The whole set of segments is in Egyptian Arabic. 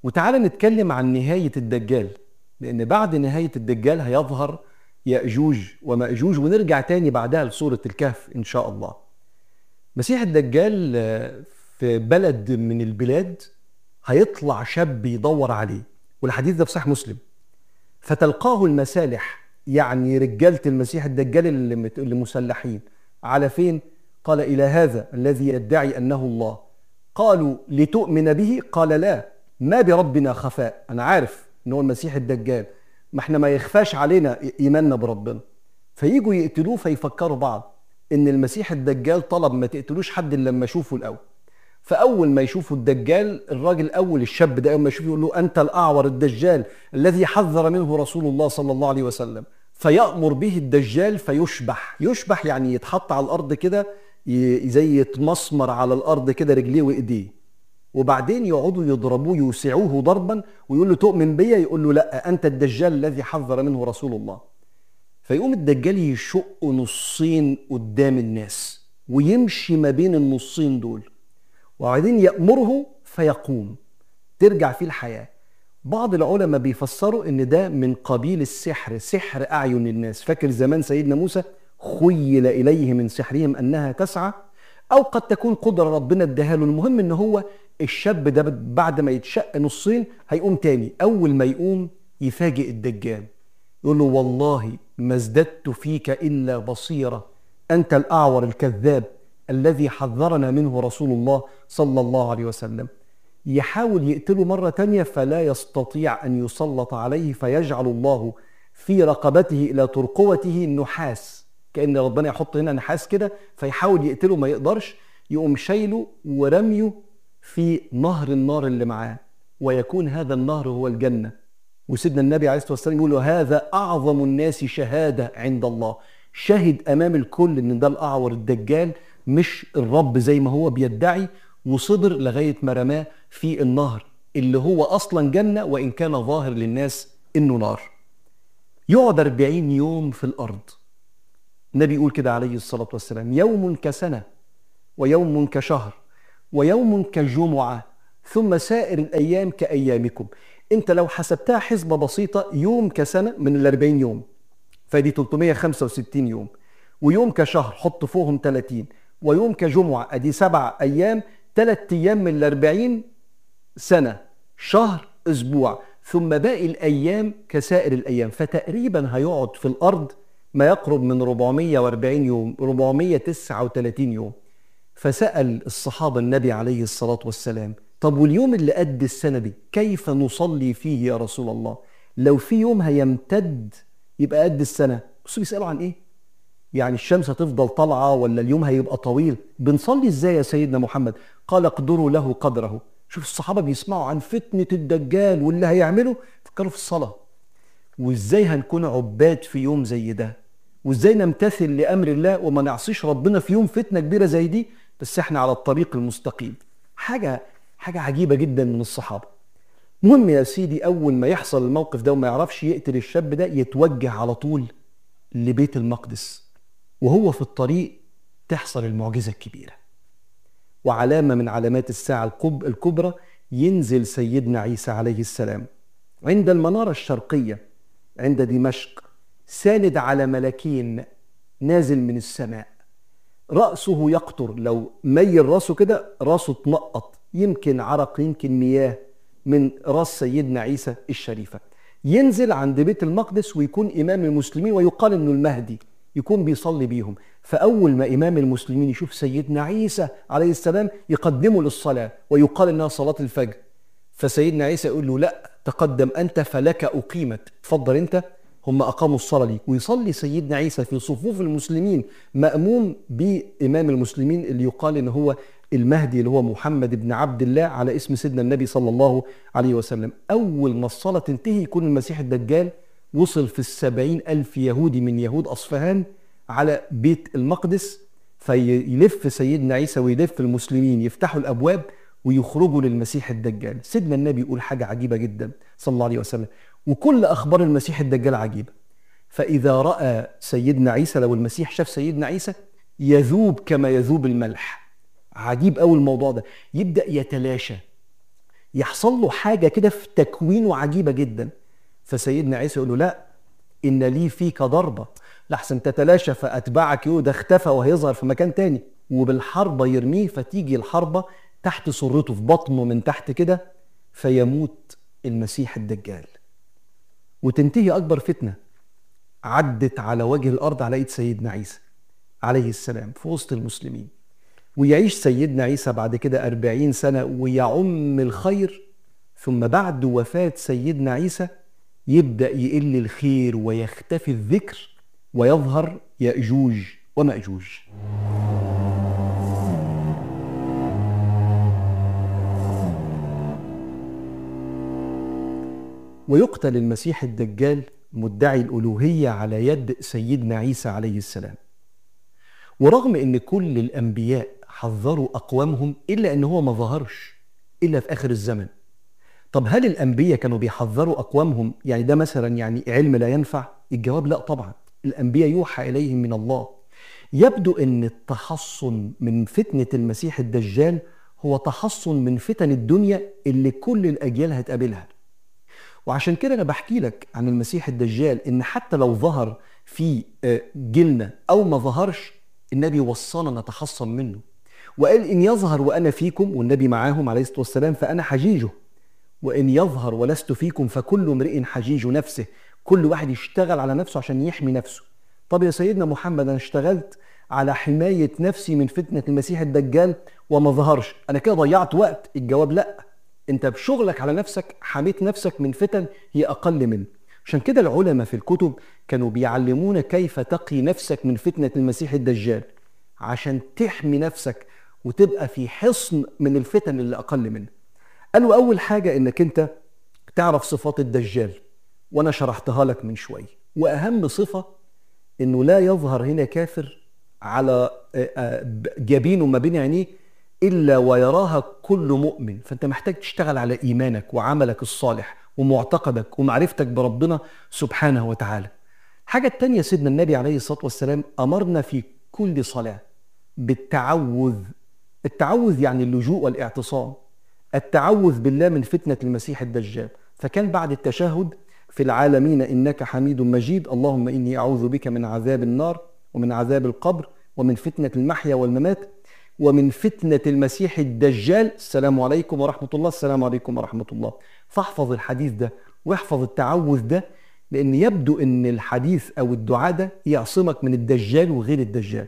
وتعالى نتكلم عن نهاية الدجال لأن بعد نهاية الدجال هيظهر يأجوج ومأجوج ونرجع تاني بعدها لسورة الكهف إن شاء الله مسيح الدجال آه، في بلد من البلاد هيطلع شاب يدور عليه والحديث ده في صحيح مسلم فتلقاه المسالح يعني رجالة المسيح الدجال اللي مت- اللي مسلحين على فين؟ قال إلى هذا الذي يدعي أنه الله قالوا لتؤمن به قال لا ما بربنا خفاء أنا عارف إن هو المسيح الدجال ما احنا ما يخفاش علينا إيماننا بربنا فيجوا يقتلوه فيفكروا بعض إن المسيح الدجال طلب ما تقتلوش حد إلا لما أشوفه الأول فاول ما يشوفوا الدجال الراجل اول الشاب ده اول ما يشوفه يقول له انت الاعور الدجال الذي حذر منه رسول الله صلى الله عليه وسلم فيامر به الدجال فيشبح يشبح يعني يتحط على الارض كده ي- زي يتمسمر على الارض كده رجليه وايديه وبعدين يقعدوا يضربوه يوسعوه ضربا ويقول له تؤمن بيا يقول له لا انت الدجال الذي حذر منه رسول الله فيقوم الدجال يشق نصين قدام الناس ويمشي ما بين النصين دول وبعدين يأمره فيقوم ترجع فيه الحياة بعض العلماء بيفسروا ان ده من قبيل السحر سحر اعين الناس فاكر زمان سيدنا موسى خيل اليه من سحرهم انها تسعى او قد تكون قدره ربنا اداها له المهم ان هو الشاب ده بعد ما يتشق نصين هيقوم تاني اول ما يقوم يفاجئ الدجال يقول له والله ما ازددت فيك الا بصيره انت الاعور الكذاب الذي حذرنا منه رسول الله صلى الله عليه وسلم يحاول يقتله مرة تانية فلا يستطيع أن يسلط عليه فيجعل الله في رقبته إلى ترقوته نحاس كأن ربنا يحط هنا نحاس كده فيحاول يقتله ما يقدرش يقوم شايله ورميه في نهر النار اللي معاه ويكون هذا النهر هو الجنة وسيدنا النبي عليه الصلاة والسلام يقول له هذا أعظم الناس شهادة عند الله شهد أمام الكل إن ده الأعور الدجال مش الرب زي ما هو بيدعي وصبر لغاية ما رماه في النهر اللي هو أصلا جنة وإن كان ظاهر للناس إنه نار يقعد 40 يوم في الأرض النبي يقول كده عليه الصلاة والسلام يوم كسنة ويوم كشهر ويوم كجمعة ثم سائر الأيام كأيامكم أنت لو حسبتها حسبة بسيطة يوم كسنة من الأربعين يوم فدي 365 يوم ويوم كشهر حط فوقهم 30 ويوم كجمعة أدي سبع أيام ثلاث أيام من الأربعين سنة شهر أسبوع ثم باقي الأيام كسائر الأيام فتقريبا هيقعد في الأرض ما يقرب من 440 يوم 439 يوم فسأل الصحابة النبي عليه الصلاة والسلام طب واليوم اللي قد السنة دي كيف نصلي فيه يا رسول الله لو في يوم هيمتد يبقى قد السنة بصوا بيسألوا عن ايه يعني الشمس هتفضل طالعة ولا اليوم هيبقى طويل بنصلي ازاي يا سيدنا محمد قال اقدروا له قدره شوف الصحابة بيسمعوا عن فتنة الدجال واللي هيعمله فكروا في الصلاة وازاي هنكون عباد في يوم زي ده وازاي نمتثل لامر الله وما نعصيش ربنا في يوم فتنه كبيره زي دي بس احنا على الطريق المستقيم حاجه حاجه عجيبه جدا من الصحابه المهم يا سيدي اول ما يحصل الموقف ده وما يعرفش يقتل الشاب ده يتوجه على طول لبيت المقدس وهو في الطريق تحصل المعجزه الكبيره وعلامه من علامات الساعه الكب- الكبرى ينزل سيدنا عيسى عليه السلام عند المناره الشرقيه عند دمشق ساند على ملكين نازل من السماء رأسه يقطر لو ميل راسه كده راسه تنقط يمكن عرق يمكن مياه من راس سيدنا عيسى الشريفة ينزل عند بيت المقدس ويكون إمام المسلمين ويقال إنه المهدي يكون بيصلي بيهم فأول ما إمام المسلمين يشوف سيدنا عيسى عليه السلام يقدمه للصلاة ويقال إنها صلاة الفجر فسيدنا عيسى يقول له لا تقدم أنت فلك أقيمت اتفضل أنت هم أقاموا الصلاة ليك ويصلي سيدنا عيسى في صفوف المسلمين مأموم بإمام المسلمين اللي يقال إن هو المهدي اللي هو محمد بن عبد الله على اسم سيدنا النبي صلى الله عليه وسلم أول ما الصلاة تنتهي يكون المسيح الدجال وصل في السبعين ألف يهودي من يهود أصفهان على بيت المقدس فيلف سيدنا عيسى ويلف المسلمين يفتحوا الأبواب ويخرجوا للمسيح الدجال سيدنا النبي يقول حاجة عجيبة جدا صلى الله عليه وسلم وكل أخبار المسيح الدجال عجيبة فإذا رأى سيدنا عيسى لو المسيح شاف سيدنا عيسى يذوب كما يذوب الملح عجيب أوي الموضوع ده يبدأ يتلاشى يحصل له حاجة كده في تكوينه عجيبة جدا فسيدنا عيسى يقول له لا إن لي فيك ضربة لحسن تتلاشى فأتبعك يقول ده اختفى وهيظهر في مكان تاني وبالحربة يرميه فتيجي الحربة تحت سرته في بطنه من تحت كده فيموت المسيح الدجال وتنتهي أكبر فتنة عدت على وجه الأرض على إيد سيدنا عيسى عليه السلام في وسط المسلمين ويعيش سيدنا عيسى بعد كده أربعين سنة ويعم الخير ثم بعد وفاة سيدنا عيسى يبدأ يقل الخير ويختفي الذكر ويظهر يأجوج ومأجوج ويقتل المسيح الدجال مدعي الألوهية على يد سيدنا عيسى عليه السلام ورغم ان كل الانبياء حذروا اقوامهم الا ان هو ما ظهرش الا في اخر الزمن طب هل الانبياء كانوا بيحذروا اقوامهم يعني ده مثلا يعني علم لا ينفع الجواب لا طبعا الانبياء يوحى اليهم من الله يبدو ان التحصن من فتنه المسيح الدجال هو تحصن من فتن الدنيا اللي كل الاجيال هتقابلها وعشان كده انا بحكي لك عن المسيح الدجال ان حتى لو ظهر في آه، جيلنا او ما ظهرش النبي وصانا نتحصن منه وقال إن يظهر وأنا فيكم والنبي معاهم عليه الصلاة والسلام فأنا حجيجه وإن يظهر ولست فيكم فكل امرئ حجيج نفسه كل واحد يشتغل على نفسه عشان يحمي نفسه طب يا سيدنا محمد أنا اشتغلت على حماية نفسي من فتنة المسيح الدجال وما ظهرش أنا كده ضيعت وقت الجواب لأ أنت بشغلك على نفسك حميت نفسك من فتن هي أقل منه عشان كده العلماء في الكتب كانوا بيعلمونا كيف تقي نفسك من فتنة المسيح الدجال عشان تحمي نفسك وتبقى في حصن من الفتن اللي أقل منه قالوا أول حاجة إنك أنت تعرف صفات الدجال وأنا شرحتها لك من شوية وأهم صفة إنه لا يظهر هنا كافر على آه، آه، جبينه ما بين عينيه إلا ويراها كل مؤمن فأنت محتاج تشتغل على إيمانك وعملك الصالح ومعتقدك ومعرفتك بربنا سبحانه وتعالى حاجة التانية سيدنا النبي عليه الصلاة والسلام أمرنا في كل صلاة بالتعوذ التعوذ يعني اللجوء والاعتصام التعوذ بالله من فتنة المسيح الدجال فكان بعد التشهد في العالمين إنك حميد مجيد اللهم إني أعوذ بك من عذاب النار ومن عذاب القبر ومن فتنة المحيا والممات ومن فتنة المسيح الدجال السلام عليكم ورحمة الله السلام عليكم ورحمة الله فاحفظ الحديث ده واحفظ التعوذ ده لأن يبدو أن الحديث أو الدعاء ده يعصمك من الدجال وغير الدجال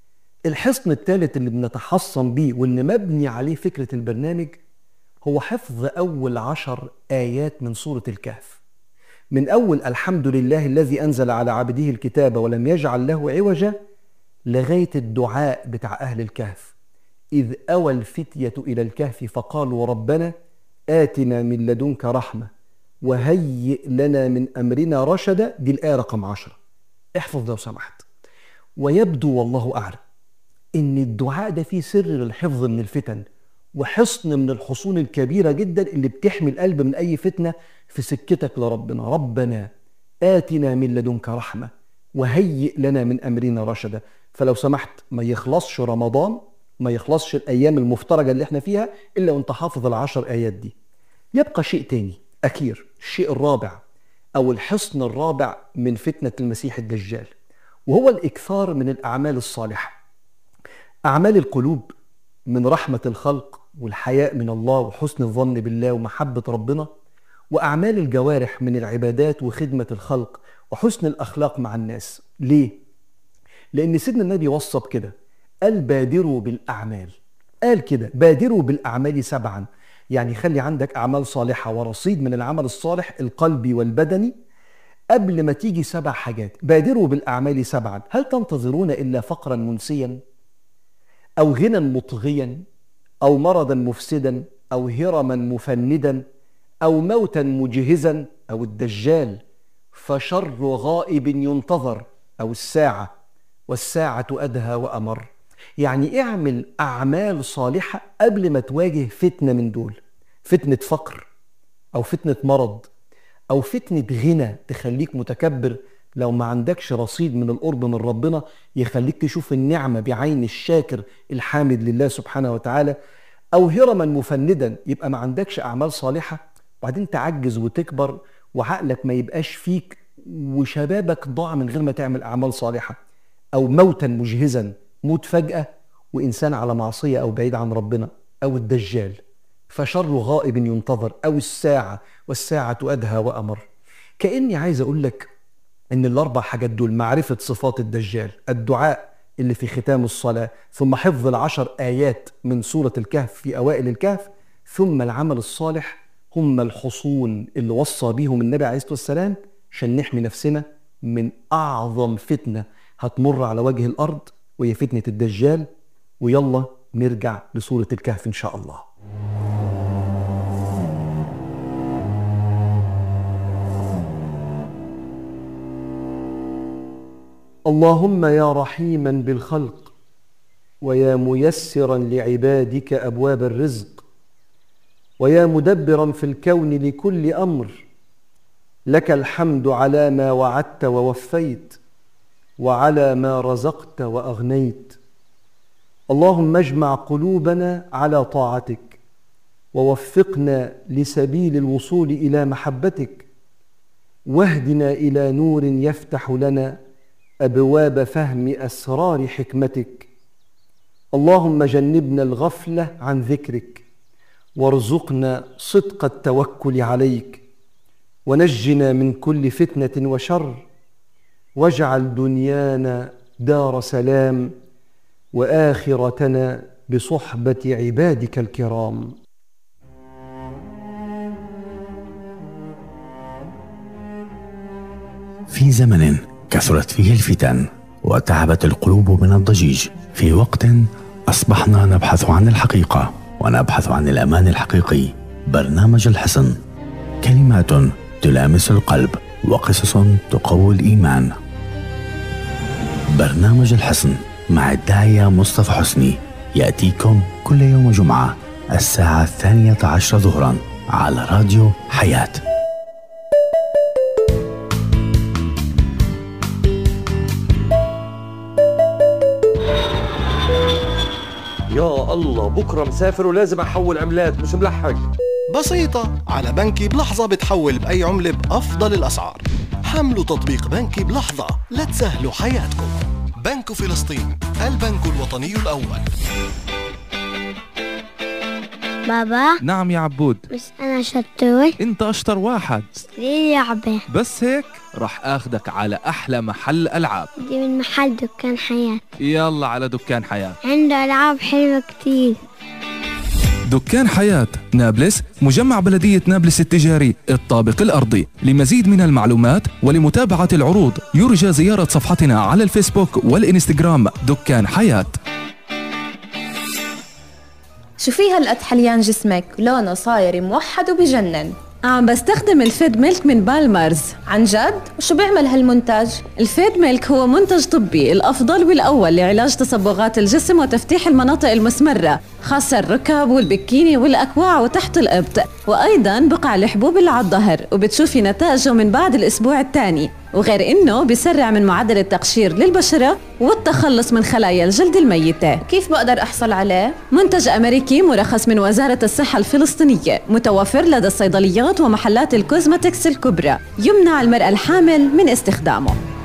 الحصن الثالث اللي بنتحصن بيه واللي مبني عليه فكرة البرنامج هو حفظ أول عشر آيات من سورة الكهف من أول الحمد لله الذي أنزل على عبده الكتاب ولم يجعل له عوجا لغاية الدعاء بتاع أهل الكهف إذ أوى الفتية إلى الكهف فقالوا ربنا آتنا من لدنك رحمة وهيئ لنا من أمرنا رشدا دي الآية رقم عشرة احفظ لو سمحت ويبدو والله أعلم إن الدعاء ده فيه سر للحفظ من الفتن وحصن من الحصون الكبيرة جدا اللي بتحمي القلب من أي فتنة في سكتك لربنا ربنا آتنا من لدنك رحمة وهيئ لنا من أمرنا رشدا فلو سمحت ما يخلصش رمضان ما يخلصش الأيام المفترجة اللي احنا فيها إلا وانت حافظ العشر آيات دي يبقى شيء تاني أخير الشيء الرابع أو الحصن الرابع من فتنة المسيح الدجال وهو الإكثار من الأعمال الصالحة أعمال القلوب من رحمة الخلق والحياء من الله وحسن الظن بالله ومحبة ربنا وأعمال الجوارح من العبادات وخدمة الخلق وحسن الأخلاق مع الناس ليه؟ لأن سيدنا النبي وصى بكده قال بادروا بالأعمال قال كده بادروا بالأعمال سبعا يعني خلي عندك أعمال صالحة ورصيد من العمل الصالح القلبي والبدني قبل ما تيجي سبع حاجات بادروا بالأعمال سبعا هل تنتظرون إلا فقرا منسيا أو غنى مطغيا أو مرضا مفسدا أو هرما مفندا أو موتا مجهزا أو الدجال فشر غائب ينتظر أو الساعة والساعة أدهى وأمر يعني اعمل أعمال صالحة قبل ما تواجه فتنة من دول فتنة فقر أو فتنة مرض أو فتنة غنى تخليك متكبر لو ما عندكش رصيد من القرب من ربنا يخليك تشوف النعمة بعين الشاكر الحامد لله سبحانه وتعالى او هرما مفندا يبقى ما عندكش اعمال صالحه وبعدين تعجز وتكبر وعقلك ما يبقاش فيك وشبابك ضاع من غير ما تعمل اعمال صالحه او موتا مجهزا موت فجاه وانسان على معصيه او بعيد عن ربنا او الدجال فشر غائب ينتظر او الساعه والساعه ادهى وامر كاني عايز اقول لك ان الاربع حاجات دول معرفه صفات الدجال الدعاء اللي في ختام الصلاه ثم حفظ العشر ايات من سوره الكهف في اوائل الكهف ثم العمل الصالح هم الحصون اللي وصى بيهم النبي عليه الصلاه والسلام عشان نحمي نفسنا من اعظم فتنه هتمر على وجه الارض وهي فتنه الدجال ويلا نرجع لسوره الكهف ان شاء الله اللهم يا رحيما بالخلق ويا ميسرا لعبادك ابواب الرزق ويا مدبرا في الكون لكل امر لك الحمد على ما وعدت ووفيت وعلى ما رزقت واغنيت اللهم اجمع قلوبنا على طاعتك ووفقنا لسبيل الوصول الى محبتك واهدنا الى نور يفتح لنا ابواب فهم اسرار حكمتك اللهم جنبنا الغفله عن ذكرك وارزقنا صدق التوكل عليك ونجنا من كل فتنه وشر واجعل دنيانا دار سلام واخرتنا بصحبه عبادك الكرام في زمن كثرت فيه الفتن وتعبت القلوب من الضجيج في وقت اصبحنا نبحث عن الحقيقه ونبحث عن الامان الحقيقي برنامج الحصن كلمات تلامس القلب وقصص تقوي الايمان برنامج الحصن مع الداعيه مصطفى حسني ياتيكم كل يوم جمعه الساعه الثانيه عشر ظهرا على راديو حياه يا الله بكره مسافر ولازم احول عملات مش ملحق بسيطة على بنكي بلحظة بتحول بأي عملة بأفضل الأسعار حملوا تطبيق بنكي بلحظة لتسهلوا حياتكم بنك فلسطين البنك الوطني الأول بابا نعم يا عبود بس أنا شطور انت اشطر واحد ليه لعبة بس هيك رح اخدك على احلى محل العاب دي من محل دكان حياة يلا على دكان حياة عنده ألعاب حلوة كتير دكان حياة نابلس مجمع بلدية نابلس التجاري الطابق الأرضي لمزيد من المعلومات ولمتابعة العروض يرجى زيارة صفحتنا على الفيسبوك والإنستغرام دكان حياة شو في هالقد حليان جسمك لونه صاير موحد وبجنن عم بستخدم الفيد ميلك من بالمرز عن جد وشو بيعمل هالمنتج الفيد ميلك هو منتج طبي الأفضل والأول لعلاج تصبغات الجسم وتفتيح المناطق المسمرة خاصة الركب والبكيني والأكواع وتحت الإبط وأيضا بقع الحبوب اللي على الظهر وبتشوفي نتائجه من بعد الأسبوع الثاني وغير إنه بيسرع من معدل التقشير للبشرة والتخلص من خلايا الجلد الميتة كيف بقدر أحصل عليه؟ منتج أمريكي مرخص من وزارة الصحة الفلسطينية متوفر لدى الصيدليات ومحلات الكوزماتكس الكبرى يمنع المرأة الحامل من استخدامه